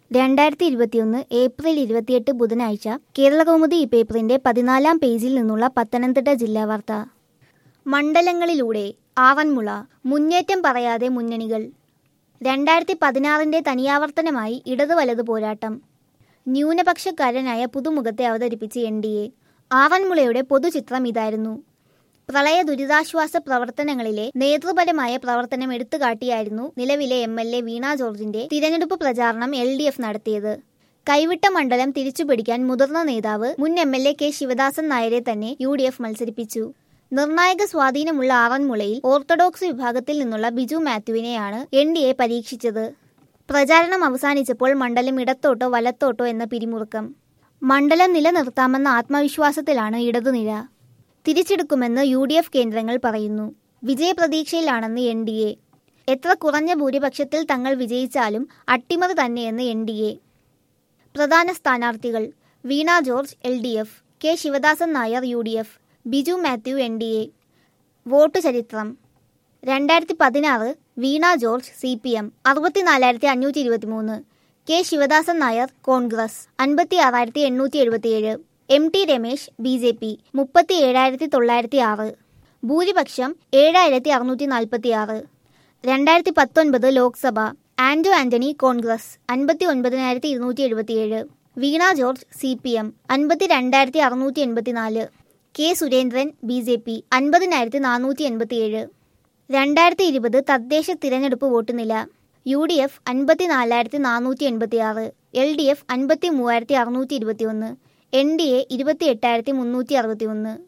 രണ്ടായിരത്തി ഇരുപത്തിയൊന്ന് ഏപ്രിൽ ഇരുപത്തിയെട്ട് ബുധനാഴ്ച കേരളകൗമുദി ഈ പേപ്പറിന്റെ പതിനാലാം പേജിൽ നിന്നുള്ള പത്തനംതിട്ട ജില്ലാ വാർത്ത മണ്ഡലങ്ങളിലൂടെ ആവന്മുള മുന്നേറ്റം പറയാതെ മുന്നണികൾ രണ്ടായിരത്തി പതിനാറിന്റെ തനിയാവർത്തനമായി ഇടതു വലതു പോരാട്ടം ന്യൂനപക്ഷക്കാരനായ പുതുമുഖത്തെ അവതരിപ്പിച്ച് എൻ ഡി എ ആവന്മുളയുടെ പൊതുചിത്രം ഇതായിരുന്നു പ്രളയ ദുരിതാശ്വാസ പ്രവർത്തനങ്ങളിലെ നേതൃപരമായ പ്രവർത്തനം എടുത്തുകാട്ടിയായിരുന്നു നിലവിലെ എം എൽ എ വീണ ജോർജിന്റെ തിരഞ്ഞെടുപ്പ് പ്രചാരണം എൽ ഡി എഫ് നടത്തിയത് കൈവിട്ട മണ്ഡലം തിരിച്ചുപിടിക്കാൻ മുതിർന്ന നേതാവ് മുൻ M L A K Sivadasan നായരെ തന്നെ യു ഡി എഫ് മത്സരിപ്പിച്ചു നിർണായക സ്വാധീനമുള്ള ആറന്മുളയിൽ ഓർത്തഡോക്സ് വിഭാഗത്തിൽ നിന്നുള്ള ബിജു മാത്യുവിനെയാണ് എൻ ഡി എ പരീക്ഷിച്ചത് പ്രചാരണം അവസാനിച്ചപ്പോൾ മണ്ഡലം ഇടത്തോട്ടോ വലത്തോട്ടോ എന്ന പിരിമുറുക്കം മണ്ഡലം നിലനിർത്താമെന്ന ആത്മവിശ്വാസത്തിലാണ് ഇടതുനിര തിരിച്ചെടുക്കുമെന്ന് യു ഡി എഫ് കേന്ദ്രങ്ങൾ പറയുന്നു വിജയപ്രതീക്ഷയിലാണെന്ന് എൻ ഡി എ എത്ര കുറഞ്ഞ ഭൂരിപക്ഷത്തിൽ തങ്ങൾ വിജയിച്ചാലും അട്ടിമറി തന്നെയെന്ന് എൻ ഡി എ പ്രധാന സ്ഥാനാർത്ഥികൾ Veena George L D F K Sivadasan Nair U D F Biju Mathew N D A vote ചരിത്രം രണ്ടായിരത്തി പതിനാറ് Veena George C P M അറുപത്തിനാലായിരത്തി അഞ്ഞൂറ്റി ഇരുപത്തിമൂന്ന് കെ ശിവദാസൻ നായർ കോൺഗ്രസ് അൻപത്തി ആറായിരത്തി എണ്ണൂറ്റി എഴുപത്തിയേഴ് M T Ramesh B J P മുപ്പത്തി ഏഴായിരത്തി തൊള്ളായിരത്തി ആറ് ഭൂരിപക്ഷം ഏഴായിരത്തി അറുന്നൂറ്റി നാൽപ്പത്തി ആറ് രണ്ടായിരത്തി പത്തൊൻപത് ലോക്സഭ ആന്റോ ആന്റണി കോൺഗ്രസ് അൻപത്തി ഒൻപതിനായിരത്തി ഇരുന്നൂറ്റി എഴുപത്തിയേഴ് Veena George C P M അൻപത്തി രണ്ടായിരത്തി അറുന്നൂറ്റി എൺപത്തിനാല് K Surendran B J P അൻപതിനായിരത്തി നാനൂറ്റി എൺപത്തിയേഴ് രണ്ടായിരത്തി ഇരുപത് തദ്ദേശ തിരഞ്ഞെടുപ്പ് വോട്ട് നില യു ഡി എഫ് അൻപത്തിനാലായിരത്തി നാനൂറ്റി എൺപത്തിയാറ് എൽ ഡി എഫ് അൻപത്തി മൂവായിരത്തി അറുന്നൂറ്റി ഇരുപത്തിയൊന്ന് എൻ ഡി എ ഇരുപത്തി എട്ടായിരത്തി മുന്നൂറ്റി അറുപത്തി ഒന്ന്